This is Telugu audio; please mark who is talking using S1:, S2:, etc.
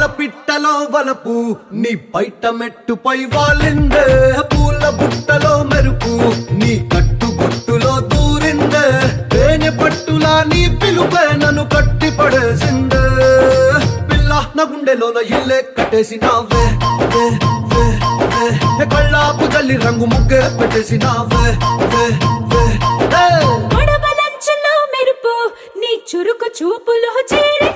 S1: పిట్టలో వలపు నీ బయట మెట్టుపై వాలిందే పూల బుట్టలో మెరుపు నీ కట్టు బొట్టులో దూరిందే తేనె పట్టులా నీ పిలుపే నన్ను కట్టి పడేసిందే పిల్ల నా గుండెలోన ఇల్లే కట్టేసినావే వే, వే, వే. ఏ కళ్ళాపు తల్లి రంగు ముగ్గే పెట్టేసినావే వే, వే, వే.
S2: గొడవలంచులో మెరుపు నీ చురుకు చూపులో చేరి